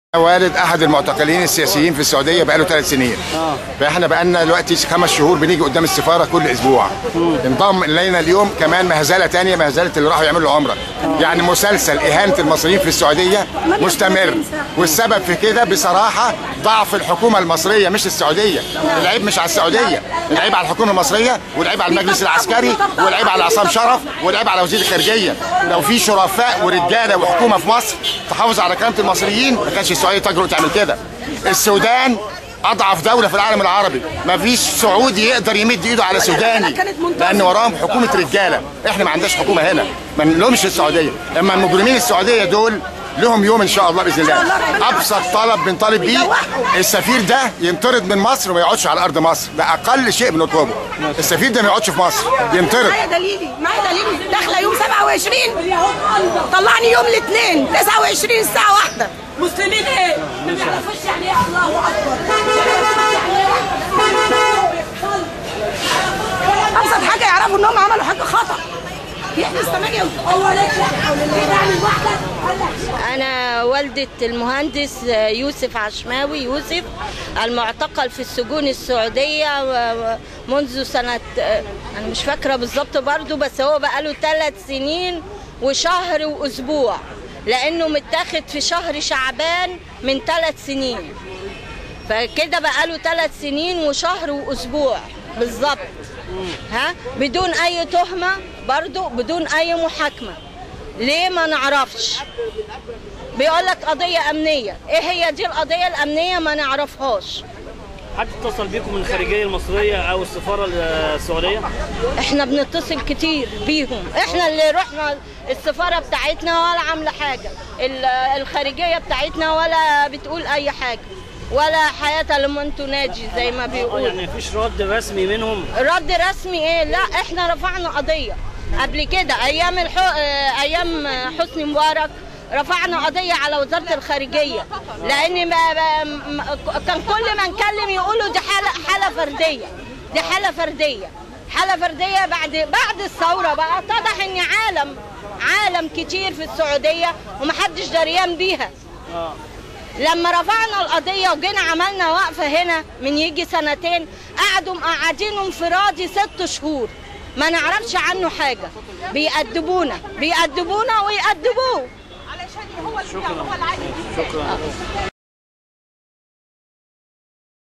والد احد المعتقلين السياسيين في السعوديه بقاله ثلاث سنين آه. فاحنا بقالنا دلوقتي خمس شهور بنيجي قدام السفاره كل اسبوع انضم الينا اليوم كمان مهزله تانية مهزله اللي راحوا يعملوا عمره يعني مسلسل اهانه المصريين في السعوديه مستمر والسبب في كده بصراحه ضعف الحكومه المصريه مش السعوديه العيب مش على السعوديه العيب على الحكومه المصريه والعيب على المجلس العسكري والعيب على عصام شرف والعيب على وزير الخارجيه لو في شرفاء ورجاله وحكومه في مصر تحافظ على كرامه المصريين ما كانش السعوديه تجرؤ تعمل كده السودان اضعف دوله في العالم العربي ما فيش سعودي يقدر يمد ايده على سوداني لان وراهم حكومه رجاله احنا ما عندناش حكومه هنا ما نلومش السعوديه اما المجرمين السعوديه دول لهم يوم ان شاء الله باذن الله ابسط طلب بنطالب بيه السفير ده ينطرد من مصر وما يقعدش على ارض مصر ده اقل شيء بنطلبه السفير ده ما يقعدش في مصر ينطرد معايا دليلي معايا دليلي داخله يوم 27 طلعني يوم الاثنين 29 الساعه واحدة مسلمين ايه؟ ما بيعرفوش يعني ايه الله اكبر ابسط حاجه يعرفوا انهم عملوا حاجه خطا يحبس 8 هو ليك لا حول الله يعني لوحدك أنا والدة المهندس يوسف عشماوي يوسف المعتقل في السجون السعودية و- منذ سنة أنا مش فاكرة بالظبط برضو بس هو بقاله ثلاث سنين وشهر وأسبوع لأنه متاخد في شهر شعبان من ثلاث سنين فكده بقاله ثلاث سنين وشهر وأسبوع بالظبط ها بدون أي تهمة برضو بدون أي محاكمة ليه ما نعرفش بيقول لك قضية أمنية إيه هي دي القضية الأمنية ما نعرفهاش حد اتصل بيكم من الخارجيه المصريه او السفاره السعوديه؟ احنا بنتصل كتير بيهم احنا اللي رحنا السفارة بتاعتنا ولا عاملة حاجة ال- الخارجية بتاعتنا ولا بتقول أي حاجة ولا حياة لمن تناجي زي ما اه بيقول يعني مفيش رد رسمي منهم رد رسمي ايه لا احنا رفعنا قضيه قبل كده ايام الحو... آه، ايام حسني مبارك رفعنا قضيه على وزاره الخارجيه لان ما... ما... ما- كان كل ما نكلم يقولوا دي حاله حاله فرديه دي حاله فرديه حاله فرديه بعد بعد الثوره بقى اتضح ان عالم عالم كتير في السعوديه ومحدش دريان بيها اه لما رفعنا القضية وجينا عملنا وقفة هنا من يجي سنتين قعدوا مقعدينه انفرادي ست شهور ما نعرفش عنه حاجة بيأدبونا بيأدبونا ويأدبوه شكرا شكرا